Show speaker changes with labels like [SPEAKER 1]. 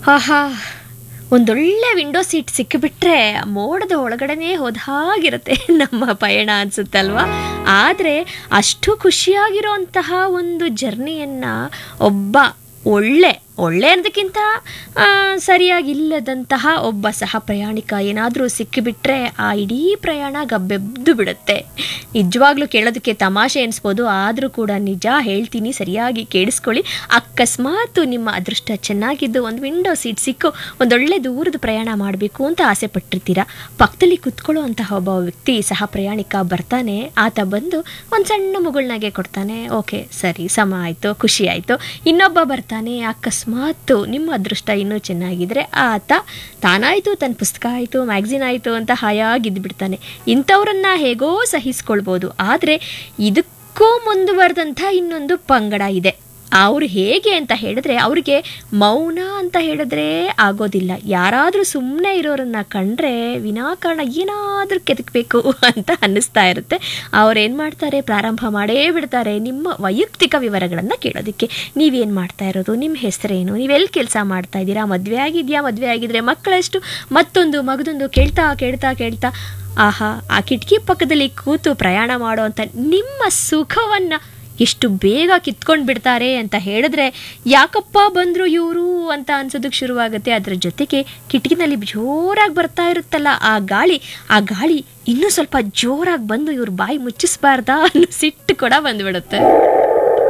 [SPEAKER 1] ಆಹಾ ಒಂದೊಳ್ಳೆ window seat ಸಿಕ್ಕಿಬಿಟ್ರೆ ಮೋಡದ ಒಳಗಡೆನೇ ಹೋದ ಹಾಗಿರುತ್ತೆ ನಮ್ಮ ಪಯಣ ಅನ್ಸುತ್ತಲ್ವಾ ಆದರೆ ಅಷ್ಟು ಖುಷಿಯಾಗಿರೋಂತಹ ಒಂದು ಜರ್ನಿಯನ್ನು ಒಬ್ಬ ಒಳ್ಳೆ ಒಳ್ಳೆ ಅನ್ನೋದಕ್ಕಿಂತ ಆ, ಸರಿಯಾಗಿಲ್ಲದಂತಹ ಒಬ್ಬ ಸಹ ಪ್ರಯಾಣಿಕ ಏನಾದರೂ ಸಿಕ್ಕಿಬಿಟ್ರೆ ಆ ಇಡೀ ಪ್ರಯಾಣ ಗಬ್ಬೆದ್ದು ಬಿಡುತ್ತೆ ನಿಜವಾಗ್ಲೂ ಕೇಳೋದಕ್ಕೆ ತಮಾಷೆ ಅನಿಸ್ಬೋದು ಆದರೂ ಕೂಡ ನಿಜ ಹೇಳ್ತೀನಿ ಸರಿಯಾಗಿ ಕೇಳಿಸ್ಕೊಳ್ಳಿ ಅಕಸ್ಮಾತ್ ನಿಮ್ಮ ಅದೃಷ್ಟ ಚೆನ್ನಾಗಿದ್ದು ಒಂದು ವಿಂಡೋ ಸೀಟ್ ಸಿಕ್ಕು ಒಂದೊಳ್ಳೆ ದೂರದ ಪ್ರಯಾಣ ಮಾಡಬೇಕು ಅಂತ ಆಸೆ ಪಟ್ಟಿರ್ತೀರ ಪಕ್ಕದಲ್ಲಿ ಕುತ್ಕೊಳ್ಳೋ ಅಂತಹ ಒಬ್ಬ ವ್ಯಕ್ತಿ ಸಹ ಪ್ರಯಾಣಿಕ ಬರ್ತಾನೆ ಆತ ಬಂದು ಒಂದು ಸಣ್ಣ ಮುಗುಳ್ನಾಗೆ ಕೊಡ್ತಾನೆ ಓಕೆ ಸರಿ ಸಮ ಆಯಿತು ಖುಷಿ ಆಯಿತು ಇನ್ನೊಬ್ಬ ಬರ್ತಾನೆ ಅಕಸ್ಮಾತ್ ನಿಮ್ಮ ಅದೃಷ್ಟ ಇನ್ನೂ ಚೆನ್ನಾಗಿದ್ರೆ ಆತ ತಾನಾಯಿತು ತನ್ನ ಪುಸ್ತಕ ಆಯಿತು ಮ್ಯಾಗ್ಝಿನ್ ಆಯಿತು ಅಂತ ಹಾಯಾಗಿದ್ದು ಬಿಡ್ತಾನೆ ಇಂಥವ್ರನ್ನ ಹೇಗೋ ಸಹಿಸ್ಕೊಳ್ಬೋದು ಆದರೆ ಇದಕ್ಕೂ ಮುಂದುವರೆದಂಥ ಇನ್ನೊಂದು ಪಂಗಡ ಇದೆ ಅವ್ರು ಹೇಗೆ ಅಂತ ಹೇಳಿದ್ರೆ ಅವ್ರಿಗೆ ಮೌನ ಅಂತ ಹೇಳಿದ್ರೆ ಆಗೋದಿಲ್ಲ ಯಾರಾದರೂ ಸುಮ್ಮನೆ ಇರೋರನ್ನ ಕಂಡ್ರೆ ವಿನಾಕಾರಣ ಏನಾದರೂ ಕೆದಕಬೇಕು ಅಂತ ಅನ್ನಿಸ್ತಾ ಇರುತ್ತೆ ಅವ್ರೇನು ಮಾಡ್ತಾರೆ ಪ್ರಾರಂಭ ಮಾಡೇ ಬಿಡ್ತಾರೆ ನಿಮ್ಮ ವೈಯಕ್ತಿಕ ವಿವರಗಳನ್ನು ಕೇಳೋದಕ್ಕೆ ನೀವೇನು ಮಾಡ್ತಾ ಇರೋದು ನಿಮ್ಮ ಹೆಸರೇನು ನೀವೆಲ್ಲಿ ಕೆಲಸ ಮಾಡ್ತಾ ಇದ್ದೀರಾ ಮದುವೆ ಆಗಿದೆಯಾ ಮದುವೆ ಆಗಿದ್ರೆ ಮಕ್ಕಳೆಷ್ಟು ಮತ್ತೊಂದು ಮಗದೊಂದು ಕೇಳ್ತಾ ಕೇಳ್ತಾ ಕೇಳ್ತಾ ಆಹಾ ಆ ಕಿಟಕಿ ಪಕ್ಕದಲ್ಲಿ ಕೂತು ಪ್ರಯಾಣ ಮಾಡುವಂಥ ನಿಮ್ಮ ಸುಖವನ್ನು ಎಷ್ಟು ಬೇಗ ಕಿತ್ಕೊಂಡು ಬಿಡ್ತಾರೆ ಅಂತ ಹೇಳಿದ್ರೆ ಯಾಕಪ್ಪ ಬಂದರು ಇವರು ಅಂತ ಅನ್ಸೋದಕ್ಕೆ ಶುರುವಾಗುತ್ತೆ ಅದರ ಜೊತೆಗೆ ಕಿಟಕಿನಲ್ಲಿ ಜೋರಾಗಿ ಬರ್ತಾ ಇರುತ್ತಲ್ಲ ಆ ಗಾಳಿ ಆ ಗಾಳಿ ಇನ್ನೂ ಸ್ವಲ್ಪ ಜೋರಾಗಿ ಬಂದು ಇವ್ರ ಬಾಯಿ ಮುಚ್ಚಿಸ್ಬಾರ್ದಾ ಅನ್ನೋ ಸಿಟ್ಟು ಕೂಡ ಬಂದ್ಬಿಡುತ್ತೆ